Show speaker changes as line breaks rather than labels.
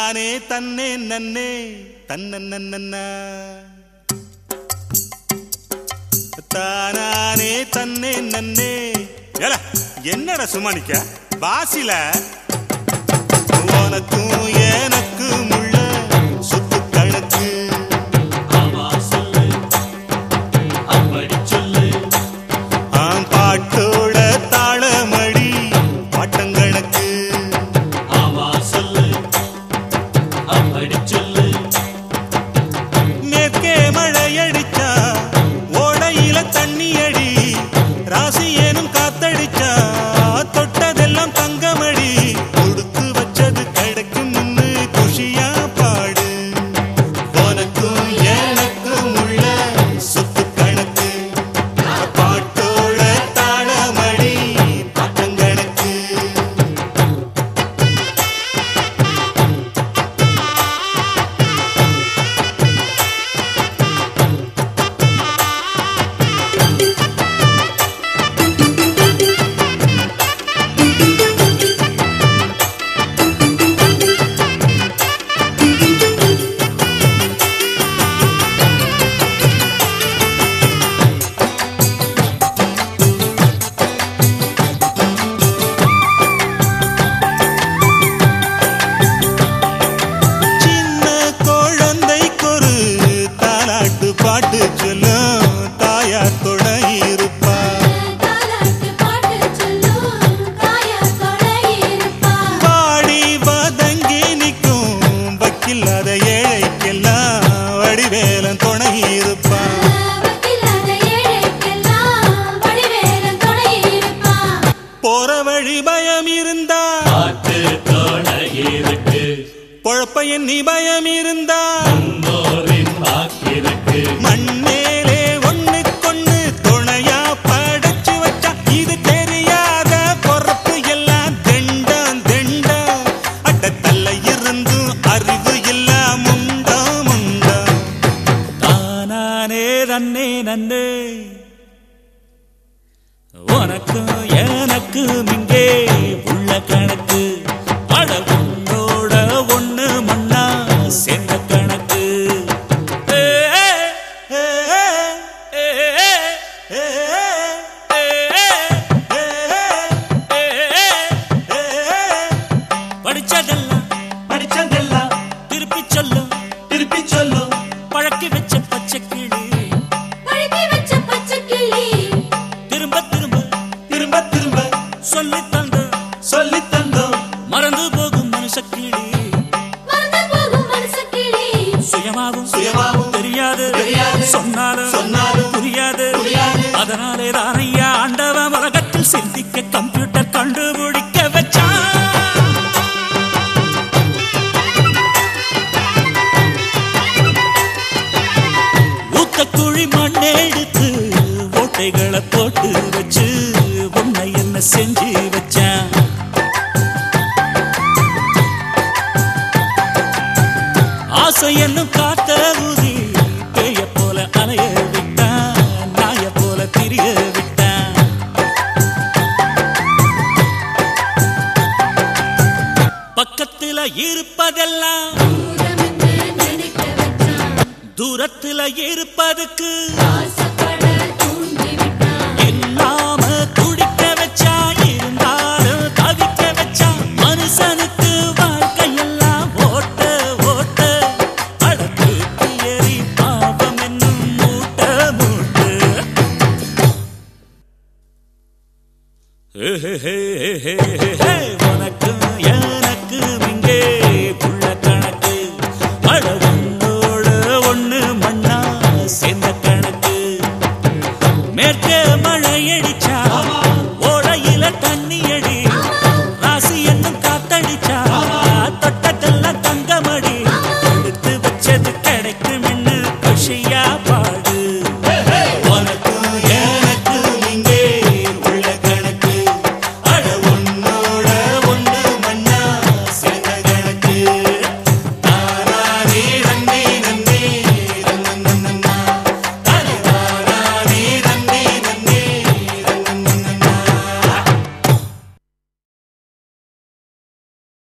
தானானே தன்னே நன்னே தன்னன்னா தானானே தன்னே நன்னே ஏல என்னடா சும்மா நிக்க வாசில உனக்கும் எனக்கும் உள்ள சுத்து கணக்கு
ஆமா சொல்லு அப்படி சொல்லு
ஆம் பாட்டோட தாளமடி பாட்டங்கணக்கு
ஆமா சொல்லு அப்படி சொல்லு
மேற்கே மழையடிச்சா ஓடையில தண்ணி அடி ராசி ஏனும் காத்தடிச்சா தொட்டதெல்லாம் தங்கமடி கொடுத்து வச்சது கிடைக்கும் முன்னு குஷியா பாடு உனக்கும் எனக்கும் உள்ள சுத்து கணக்கு பாட்டோட தாளமடி பாட்டங்கணக்கு சின்ன குழந்தைக்கொரு தாலாட்டு பாட்டு சொல்லும் தாயார் துணை இருப்பா
தாலாட்டு பாட்டு சொல்லும் தாயார் துணை இருப்பா
பாடி வதங்கி நிற்கும் வக்கில்லாத ஏழைக்கெல்லாம் வடிவேலன் துணை இருப்பா
வக்கில்லாத ஏழைக்கெல்லாம் வடிவேலன் துணை இருப்பா
போற வழி பயம் இருந்தா
பாட்டு தோணை இருக்கு
பொழப்ப எண்ணி பயம் இருந்தா
முன்னோரின் வாக்கிருக்கு
மண்ணேலே ஒண்ணு கொண்டு துணையா படைச்சு வச்சா இது தெரியாத பொறப்பு எல்லாம் தெண்டம் தெண்டம் அட்டத்தல்ல இருந்தும் அறிவு எல்லாம் முண்டா முண்டா
தானானே தன்னே நன்னே உனக்கும் எனக்கும் இங்கே உள்ள கணக்கு அட உன்னோட ஒண்ணு மண்ணா சேர்ந்த கணக்கு ஏ, ஏ, ஏ, ஏ, படிச்சதெல்லாம்
படிச்சதெல்லாம்
திருப்பி சொல்லும்
திருப்பி சொல்லும்
பழக்கி வச்ச பச்சை கிளி
பழக்கி வச்ச பச்சை கிளி
திரும்ப திரும்ப
திரும்ப திரும்ப
சொல்லி தந்த
சொல்லி தந்தோம்
மறந்து போகும் மனுஷக்கிளி
மறந்து போகும் மனசு கிளி
சுயமாகும்
சுயமாகும்
தெரியாது
தெரியாது.
சொன்னாலும்
சொன்னாலும்
புரியாது
புரியாது.
அதனாலே தானையா ஆண்டவன் உலகத்தில் சிந்திக்க கம்ப்யூட்டர் கண்டுபிடிக்க வச்சான் ஊத்த குழி மண்ணை எடுத்து ஓட்டைகளை போட்டு வச்சு உன்னை என்ன செஞ்சு வச்சான் ஆசை என்னும் காத்த ஊதி பேய போல அலைய விட்டான் நாய போல திரிய விட்டான் பக்கத்துல இருப்பதெல்லாம்
தூரம் என்று நினைக்க வச்சான்
தூரத்துல இருப்பதுக்கு
ஆசைப்பட தூண்டி விட்டான்
இல்லாம துடிக்க வச்சா இருந்தாலும் தவிக்க வச்சா மனுஷனுக்கு வாழ்க்கையெல்லாம் ஓட்ட ஓட்ட அடக்கு எரி பாவம் என்னும் மூட்ட மூட்ட உனக்கு எனக்கு இங்கே